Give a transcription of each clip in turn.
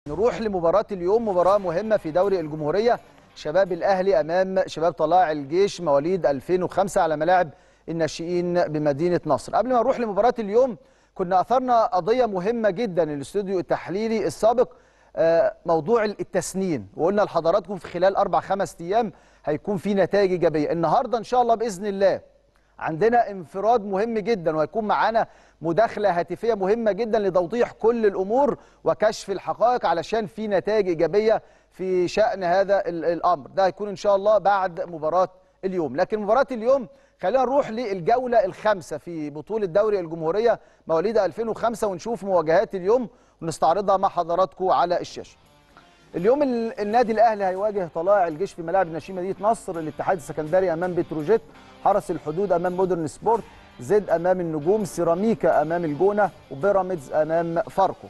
نروح لمباراة اليوم مباراة مهمة في دوري الجمهورية شباب الأهلي أمام شباب طلائع الجيش مواليد 2005 على ملاعب الناشئين بمدينة نصر قبل ما نروح لمباراة اليوم كنا أثرنا قضية مهمة جدا الاستوديو التحليلي السابق آه، موضوع التسنين وقلنا لحضراتكم في خلال أربع خمس أيام هيكون في نتائج إيجابية النهاردة إن شاء الله بإذن الله عندنا انفراد مهم جدا وهيكون معانا مداخله هاتفيه مهمه جدا لتوضيح كل الامور وكشف الحقائق علشان في نتائج ايجابيه في شان هذا ال- الامر ده هيكون ان شاء الله بعد مباراه اليوم لكن مباراه اليوم خلينا نروح للجوله الخامسه في بطوله دوري الجمهوريه مواليد 2005 ونشوف مواجهات اليوم ونستعرضها مع حضراتكم على الشاشه اليوم ال- النادي الاهلي هيواجه طلائع الجيش في ملاعب نشيم مدينه نصر الاتحاد السكندري امام بتروجيت حرس الحدود امام مودرن سبورت زد امام النجوم سيراميكا امام الجونه وبيراميدز امام فاركو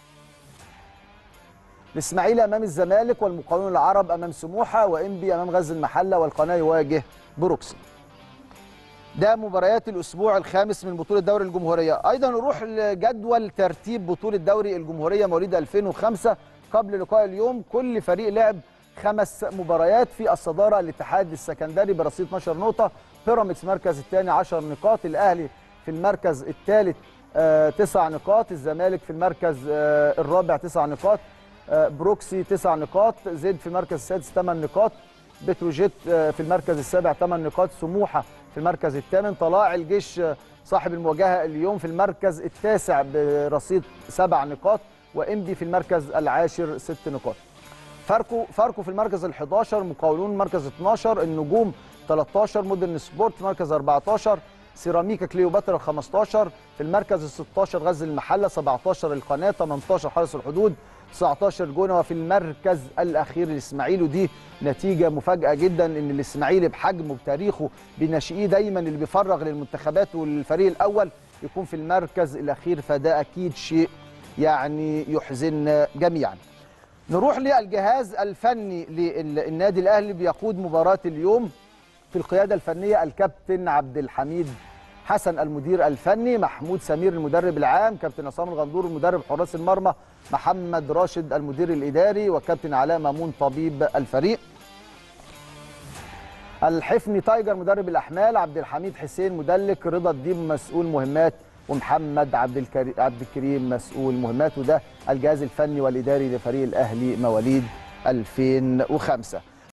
الاسماعيلي امام الزمالك والمقاولون العرب امام سموحه وانبي امام غزل المحله والقناه يواجه بروكسي ده مباريات الاسبوع الخامس من بطوله دوري الجمهوريه ايضا نروح لجدول ترتيب بطوله دوري الجمهوريه مواليد 2005 قبل لقاء اليوم كل فريق لعب خمس مباريات في الصداره الاتحاد السكندري برصيد 12 نقطه بيراميدز مركز الثاني 10 نقاط الاهلي في المركز الثالث آه، تسع نقاط الزمالك في المركز آه، الرابع تسع نقاط آه، بروكسي تسع نقاط زد في المركز السادس ثمان نقاط بتروجيت آه، في المركز السابع ثمان نقاط سموحه في المركز الثامن طلائع الجيش آه، صاحب المواجهه اليوم في المركز التاسع برصيد سبع نقاط وانبي في المركز العاشر ست نقاط فاركو فاركو في المركز ال 11 مقاولون مركز 12 النجوم 13 مودرن سبورت مركز 14 سيراميكا كليوباترا 15 في المركز ال 16 غزل المحله 17 القناه 18 حرس الحدود 19 جونه وفي المركز الاخير الاسماعيلي ودي نتيجه مفاجاه جدا ان الاسماعيلي بحجمه بتاريخه بناشئيه دايما اللي بيفرغ للمنتخبات والفريق الاول يكون في المركز الاخير فده اكيد شيء يعني يحزننا جميعا نروح للجهاز الفني للنادي الاهلي بيقود مباراه اليوم في القياده الفنيه الكابتن عبد الحميد حسن المدير الفني محمود سمير المدرب العام كابتن عصام الغندور المدرب حراس المرمى محمد راشد المدير الاداري وكابتن علاء مامون طبيب الفريق الحفني تايجر مدرب الاحمال عبد الحميد حسين مدلك رضا الديب مسؤول مهمات ومحمد عبد الكريم عبد الكريم مسؤول مهمات وده الجهاز الفني والاداري لفريق الاهلي مواليد 2005